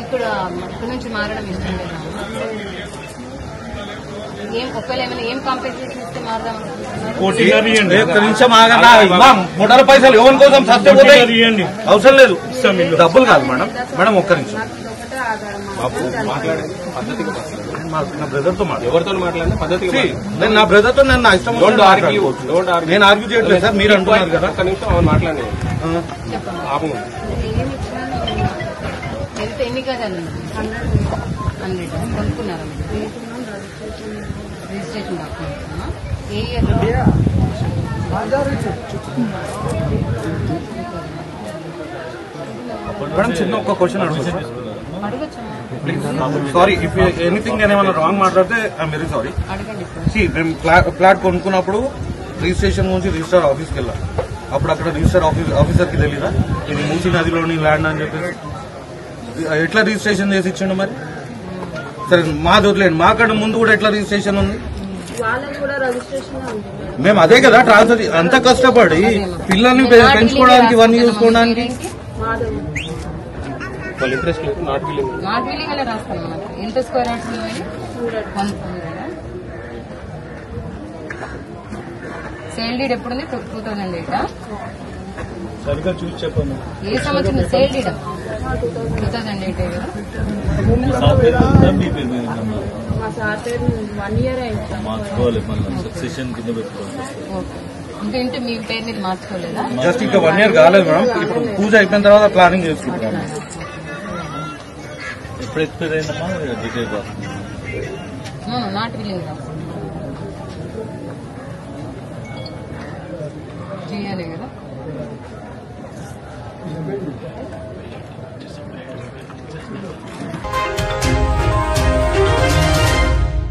ఇక్కడ ఇక్కడ నుంచి మారడం ఇష్టం లేదా ఏం ఒకవేళ ఏమైనా ఏం కాంపెన్సేషన్ ఇస్తే మారదాం అనుకుంటున్నారు కోటిన్నర ఇవ్వండి ఒక్క నిమిషం ఆగండి ఇవ్వం మూడల పైసలు ఎవరి కోసం సత్యం పోతాయి కోటిన్నర ఇవ్వండి అవసరం లేదు ఇస్తాం ఇల్లు డబ్బులు కాదు మేడం మేడం ఒక్క నిమిషం నాకు ఇది ఒకటే ఆధారం బాబు మాట్లాడే పద్ధతిగా మాట్లాడు. నేను మా- నా బ్రదర్ తో మాట్లాడు ఎవరితో మాట్లాడినా పద్ధతిగా See, మాట్లాడు. నేను నా బ్రదర్ తో నేను నా ఇష్టం Don't వచ్చినట్టు argue. మాట్లాడుకోవచ్చు. Don't argue. నేను ఆర్గ్యూ చేయట్లేదు సార్ మీరు అంటున్నారు కదా ఒక్క నిమిషం అవును మాట్లాడి ఆ, చెప్పండి ఆపు ఏమి ఇచ్చినా ఎంత ఎన్ని గజాలు హండ్రెడ్ హండ్రెడ్ కొనుక్కున్నారా మీరు? రిజిస్ట్రేషన్ డాక్యుమెంట్స్ ఏ ఇయర్ మేడం చిన్న ఒక్క క్వశ్చన్ అడుగుతాను అడగచ్చు సారీ ఇఫ్ ఎనీథింగ్ నేను ఏమైనా రాంగ్ మాట్లాడితే ఐఎమ్ వెరీ సారీ అడగండి సార్ సి మేము ఫ్లా- ఫ్లాట్ కొనుక్కున్నప్పుడు రిజిస్ట్రేషన్ నుంచి రిజిస్టర్ ఆఫీస్కి వెళ్ళాం అప్పుడు అక్కడ రిజిస్టర్ ఆఫీస్ ఆఫీసర్కి తెలియదా ఇది మూసీ నదిలోని ల్యాండ్ అని చెప్పేసి ఎట్లా రిజిస్ట్రేషన్ చేసి ఇచ్చిండు మరి సరే మాది వదిలేండి మా కన్నా ముందు కూడా ఎట్లా రిజిస్ట్రేషన్ ఉంది వాళ్ళది కూడా రిజిస్ట్రేషన్ ఉంది మేడం. మేము అదే కదా ట్రాన్స్ఫర్ అంత కష్టపడి పిల్లల్ని పె- పెంచుకోవడానికి ఇవన్నీ చూసుకోవడానికి మాది వాళ్ళ ఇంట్రెస్ట్ లేదు నాట్ ఫీలింగ్ నాట్ వీలింగ్ అలా రాస్తాం మనకు ఎంత స్క్వేర్ యార్డ్స్ ఉన్నాయి వన్ సేల్ డీడ్ ఎప్పుడు ఉంది టూ థౌసండ్ ఎయిట్ సరిగ్గా చూసి చెప్పండి ఏ సంవత్సరం sale deed two thousand eight కదా సార్ పేరు మీద ఉందా? మీ పేరు మీద ఉందమ్మా? మా సార్ పేరు వన్ ఇయర్ అయింది సార్. మార్చుకోవాలి మళ్ళీ సక్సెషన్ కింద పెట్టుకోవాలి ఓకే ఇంకా ఏంటి మీ పేరు మీద మార్చుకోలేదా జస్ట్ ఇంకా వన్ ఇయర్ కాలేదు మేడం ఇప్పుడు పూజ అయిపోయిన తర్వాత ప్లానింగ్ చేసుకుంటున్నాం ఎప్పుడు ఎక్స్పైర్ అయిందమ్మా డీటెయిల్ రాస్తుంది నాట్ విల్లింగ్ రాస్తాం చేయాలి కదా